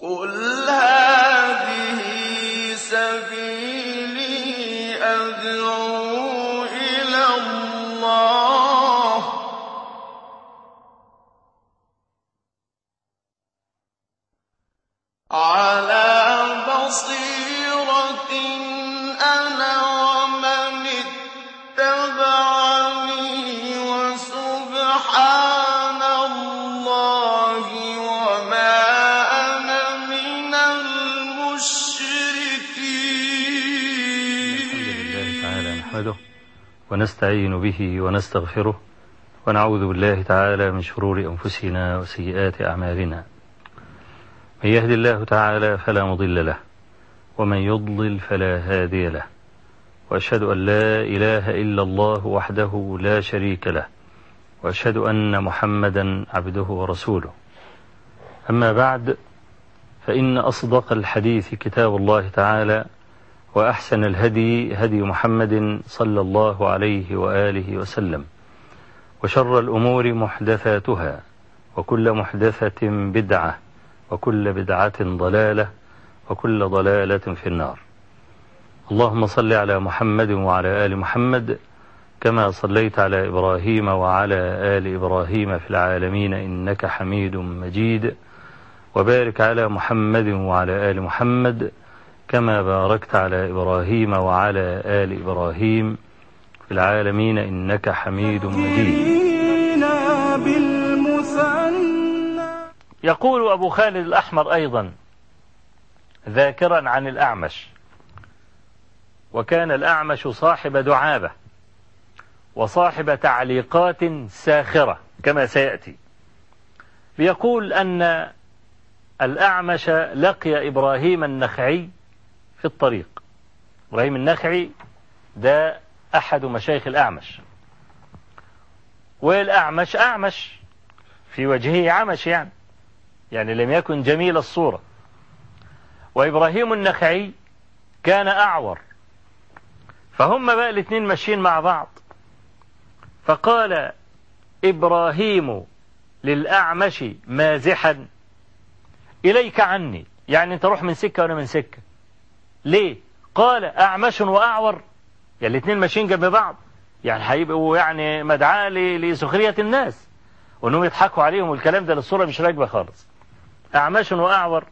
قُلْ هَٰذِهِ سَبِيلِي أَدْعُو إِلَى اللَّهِ ۚ عَلَىٰ بَصِيرَةٍ أَنَا وَمَنِ اتَّبَعَنِي ۖ وَسُبْحَانَ اللَّهِ وَمَا أَنَا مِنَ الْمُشْرِكِينَ الحمد لله تعالى نحمده ونستعين به ونستغفره ونعوذ بالله تعالى من شرور أنفسنا وسيئات أعمالنا من يهد الله تعالى فلا مضل له ومن يضلل فلا هادي له وأشهد أن لا إله إلا الله وحده لا شريك له وأشهد أن محمدا عبده ورسوله أما بعد فإن أصدق الحديث كتاب الله تعالى وأحسن الهدي هدي محمد صلى الله عليه وآله وسلم وشر الأمور محدثاتها وكل محدثة بدعة وكل بدعة ضلالة وكل ضلالة في النار اللهم صل على محمد وعلى آل محمد كما صليت على إبراهيم وعلى آل إبراهيم في العالمين إنك حميد مجيد وبارك على محمد وعلى آل محمد كما باركت على إبراهيم وعلى آل إبراهيم في العالمين إنك حميد مجيد يقول أبو خالد الأحمر أيضا ذاكرا عن الأعمش وكان الأعمش صاحب دعابة وصاحب تعليقات ساخرة كما سيأتي بيقول أن الأعمش لقي إبراهيم النخعي في الطريق إبراهيم النخعي ده أحد مشايخ الأعمش والأعمش أعمش في وجهه عمش يعني يعني لم يكن جميل الصورة وإبراهيم النخعي كان أعور فهم بقى الاثنين ماشيين مع بعض فقال إبراهيم للأعمش مازحا إليك عني يعني أنت روح من سكة وأنا من سكة ليه قال أعمش وأعور يعني الاثنين ماشيين جنب بعض يعني هيبقوا يعني مدعاة لسخرية الناس وانهم يضحكوا عليهم والكلام ده للصورة مش راكبة خالص أعمش وأعور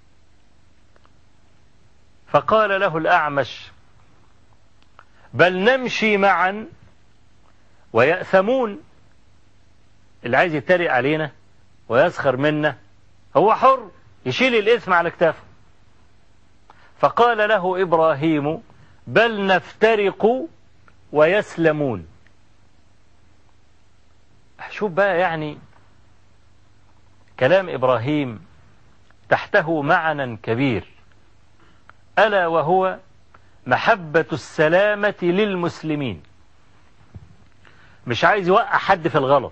فقال له الأعمش بل نمشي معا ويأثمون اللي عايز يتريق علينا ويسخر منا هو حر يشيل الإثم على كتافه فقال له إبراهيم بل نفترق ويسلمون شوف بقى يعني كلام إبراهيم تحته معنى كبير ألا وهو محبة السلامة للمسلمين مش عايز يوقع حد في الغلط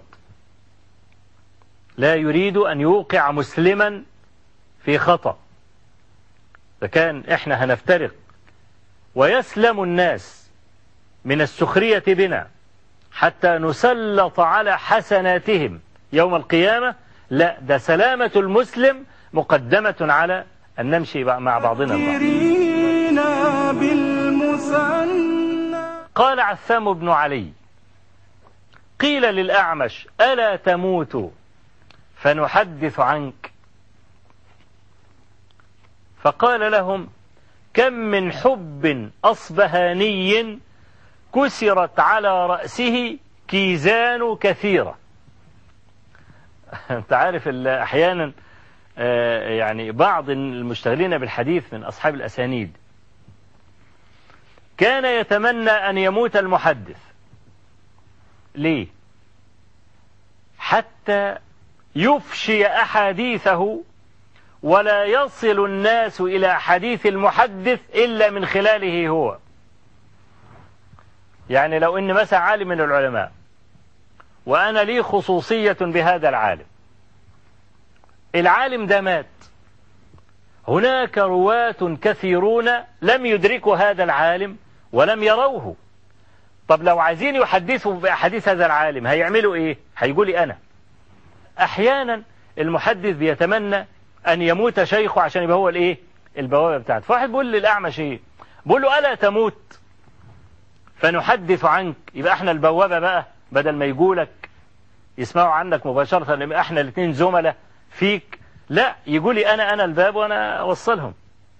لا يريد أن يوقع مسلما في خطأ فكان احنا هنفترق ويسلم الناس من السخرية بنا حتى نسلط على حسناتهم يوم القيامة لا ده سلامة المسلم مقدمة على أن نمشي مع بعضنا البعض قال عثام بن علي قيل للأعمش ألا تموت فنحدث عنك فقال لهم كم من حب أصبهاني كسرت على رأسه كيزان كثيرة انت عارف احيانا يعني بعض المشتغلين بالحديث من أصحاب الأسانيد كان يتمنى أن يموت المحدث ليه حتى يفشي أحاديثه ولا يصل الناس إلى حديث المحدث إلا من خلاله هو يعني لو إن مثلا عالم من العلماء وأنا لي خصوصية بهذا العالم العالم ده مات هناك رواة كثيرون لم يدركوا هذا العالم ولم يروه طب لو عايزين يحدثوا بأحاديث هذا العالم هيعملوا إيه هيقولي أنا أحيانا المحدث بيتمنى أن يموت شيخه عشان يبقى هو الإيه البوابة بتاعته فواحد بيقول للأعمش إيه بيقول له ألا تموت فنحدث عنك يبقى احنا البوابة بقى بدل ما يقولك يسمعوا عنك مباشرة احنا الاثنين زملاء فيك لا يقولي أنا أنا الباب وأنا أوصلهم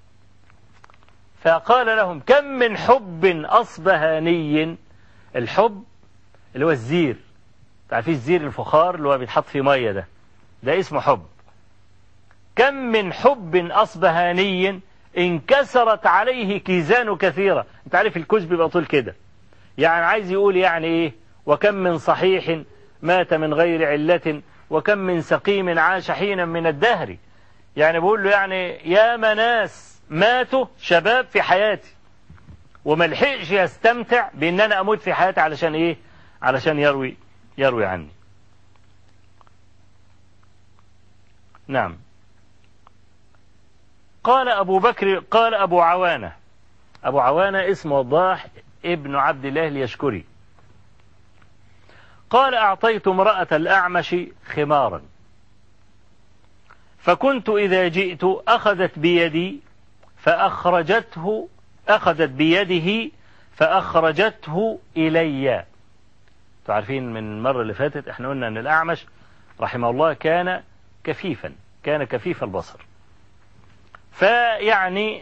فقال لهم كم من حب أصبهاني الحب اللي هو الزير تعرفين الزير الفخار اللي هو بيتحط فيه مية ده ده اسمه حب كم من حب أصبهاني انكسرت عليه كيزان كثيرة انت عارف الكوز بيبقى طول كده يعني عايز يقول يعني ايه وكم من صحيح مات من غير علة وكم من سقيم عاش حينا من الدهر يعني بقول له يعني يا مناس ماتوا شباب في حياتي وما لحقش يستمتع بان انا اموت في حياتي علشان ايه علشان يروي يروي عني نعم قال أبو بكر قال أبو عوانة أبو عوانة اسمه وضاح ابن عبد الله اليشكري قال أعطيت امرأة الأعمش خمارا فكنت إذا جئت أخذت بيدي فأخرجته أخذت بيده فأخرجته إلي تعرفين من المرة اللي فاتت احنا قلنا أن الأعمش رحمه الله كان كفيفا كان كفيف البصر فيعني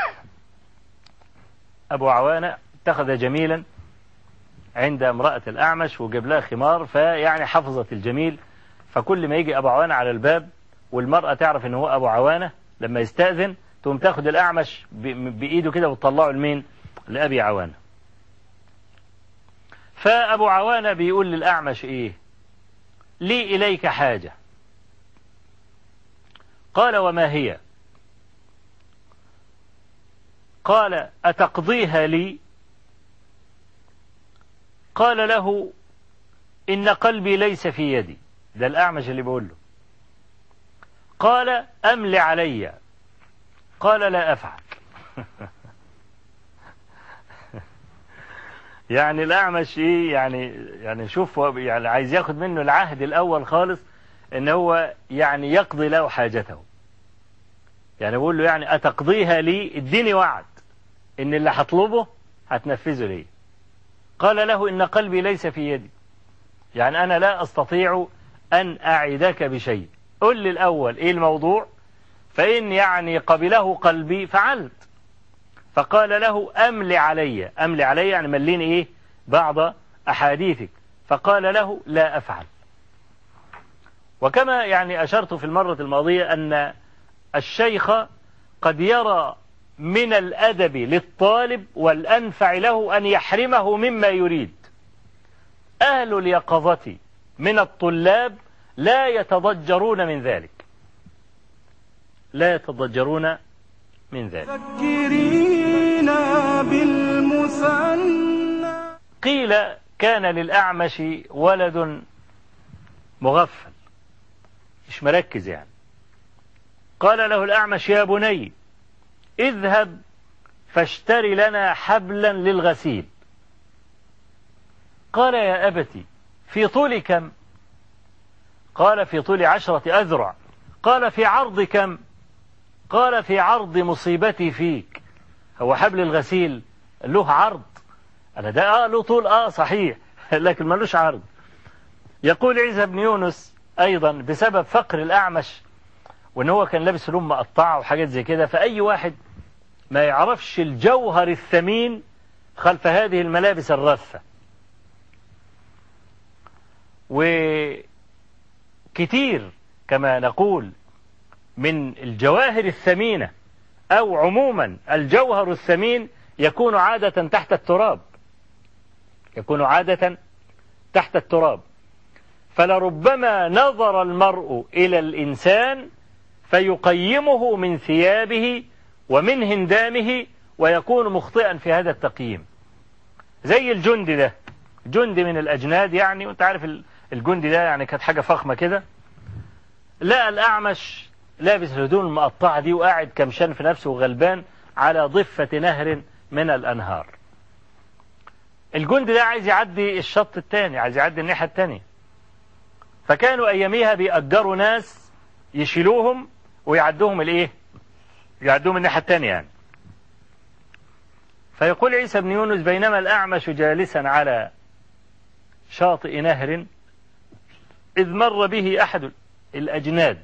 أبو عوانة اتخذ جميلا عند امرأة الأعمش وجاب لها خمار فيعني حفظت الجميل فكل ما يجي أبو عوانة على الباب والمرأة تعرف إن هو أبو عوانة لما يستأذن تقوم تاخد الأعمش بإيده كده وتطلعه لمين؟ لأبي عوانة. فأبو عوانة بيقول للأعمش إيه؟ لي إليك حاجة. قال وما هي؟ قال أتقضيها لي؟ قال له إن قلبي ليس في يدي ده الأعمش اللي بيقول له قال أمل علي قال لا أفعل يعني الأعمش إيه يعني يعني شوف يعني عايز ياخد منه العهد الأول خالص إن هو يعني يقضي له حاجته يعني بقول له يعني أتقضيها لي اديني وعد إن اللي هطلبه هتنفذه لي قال له إن قلبي ليس في يدي يعني أنا لا أستطيع أن أعدك بشيء قل لي الأول إيه الموضوع فإن يعني قبله قلبي فعلت فقال له أملي علي أملي علي يعني ملين إيه بعض أحاديثك فقال له لا أفعل وكما يعني أشرت في المرة الماضية أن الشيخ قد يرى من الأدب للطالب والأنفع له أن يحرمه مما يريد أهل اليقظة من الطلاب لا يتضجرون من ذلك لا يتضجرون من ذلك قيل كان للأعمش ولد مغفل مش مركز يعني قال له الأعمش يا بني اذهب فاشتري لنا حبلا للغسيل قال يا أبتي في طول كم قال في طول عشرة أذرع قال في عرض كم قال في عرض مصيبتي فيك هو حبل الغسيل له عرض أنا ده آه له طول آه صحيح لكن ملوش عرض يقول عيسى بن يونس أيضا بسبب فقر الأعمش وإن هو كان لابس هدوم مقطعة وحاجات زي كده فأي واحد ما يعرفش الجوهر الثمين خلف هذه الملابس الرثة وكتير كما نقول من الجواهر الثمينة أو عموما الجوهر الثمين يكون عادة تحت التراب يكون عادة تحت التراب فلربما نظر المرء إلى الإنسان فيقيمه من ثيابه ومن هندامه ويكون مخطئا في هذا التقييم زي الجندي ده جندي من الأجناد يعني وانت عارف الجندي ده يعني كانت حاجة فخمة كده لقى الأعمش لابس الهدوم المقطعة دي وقاعد كمشان في نفسه وغلبان على ضفة نهر من الأنهار الجندي ده عايز يعدي الشط التاني عايز يعدي الناحية التانية فكانوا أياميها بيأجروا ناس يشيلوهم ويعدوهم الايه يعدوهم الناحية الثانية يعني فيقول عيسى بن يونس بينما الأعمش جالسا على شاطئ نهر إذ مر به أحد الأجناد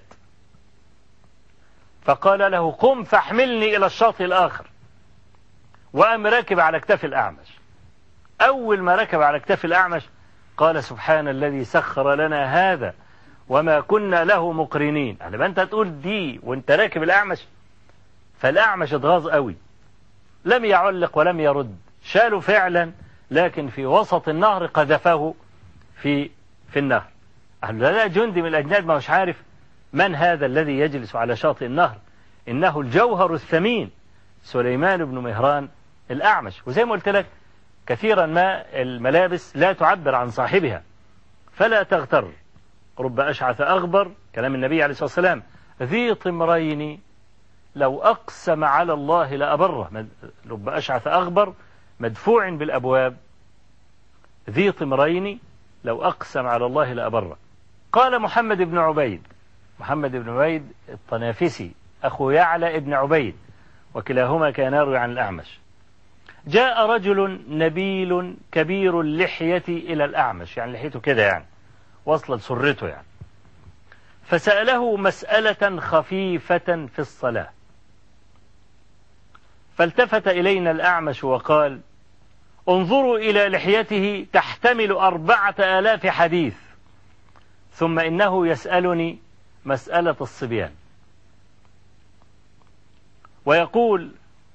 فقال له قم فاحملني إلى الشاطئ الآخر وقام راكب على كتاف الأعمش أول ما ركب على كتاف الأعمش قال سبحان الذي سخر لنا هذا وما كنا له مقرنين يعني أنت تقول دي وانت راكب الأعمش فالأعمش اتغاظ قوي لم يعلق ولم يرد شالوا فعلا لكن في وسط النهر قذفه في في النهر قال له لا جندي من الأجناد ما مش عارف من هذا الذي يجلس على شاطئ النهر إنه الجوهر الثمين سليمان بن مهران الأعمش وزي ما قلت لك كثيرا ما الملابس لا تعبر عن صاحبها فلا تغتر رب أشعث أغبر كلام النبي عليه الصلاة والسلام ذي طمرين لو أقسم على الله لأبره رب أشعث أغبر مدفوع بالأبواب ذي طمرين لو أقسم على الله لأبره قال محمد بن عبيد محمد بن عبيد الطنافسي أخو يعلى ابن عبيد وكلاهما كان يروي عن الأعمش جاء رجل نبيل كبير اللحية إلى الأعمش يعني لحيته كده يعني وصلت سرته يعني فسأله مسألة خفيفة في الصلاة فالتفت إلينا الأعمش وقال انظروا إلى لحيته تحتمل أربعة آلاف حديث ثم إنه يسألني مسألة الصبيان ويقول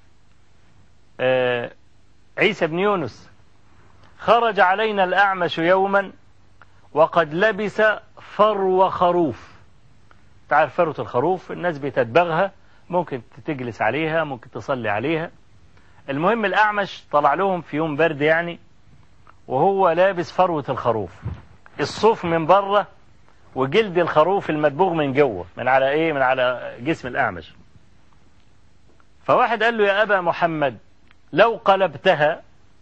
آه عيسى بن يونس خرج علينا الأعمش يوما وقد لبس فرو خروف تعرف فروة الخروف الناس بتدبغها ممكن تجلس عليها ممكن تصلي عليها المهم الأعمش طلع لهم في يوم برد يعني وهو لابس فروة الخروف الصوف من بره وجلد الخروف المدبوغ من جوه من على ايه من على جسم الأعمش فواحد قال له يا أبا محمد لو قلبتها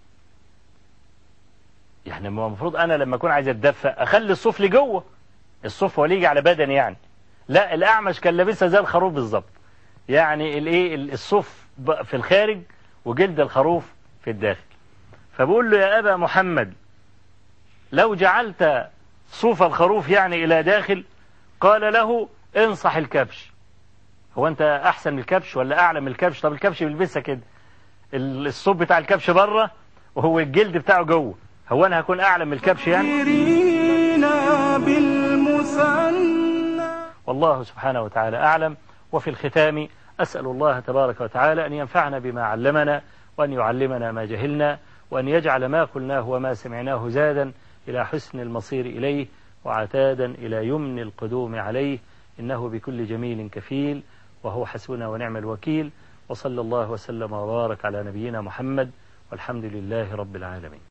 يعني المفروض أنا لما أكون عايز أتدفى أخلي الصوف لجوه الصوف هو يجي على بدني يعني لا الأعمش كان لابسها زي الخروف بالظبط يعني الايه الصوف في الخارج وجلد الخروف في الداخل فبقول له يا أبا محمد لو جعلت صوف الخروف يعني إلى داخل قال له انصح الكبش هو أنت أحسن من الكبش ولا أعلى من الكبش طب الكبش بيلبسها كده الصوف بتاع الكبش بره وهو الجلد بتاعه جوه هو أنا هكون أعلى من الكبش يعني والله سبحانه وتعالى أعلم وفي الختام أسأل الله تبارك وتعالى أن ينفعنا بما علمنا وأن يعلمنا ما جهلنا وأن يجعل ما قلناه وما سمعناه زادا إلى حسن المصير إليه وعتادا إلى يمن القدوم عليه إنه بكل جميل كفيل وهو حسبنا ونعم الوكيل وصلى الله وسلم وبارك على نبينا محمد والحمد لله رب العالمين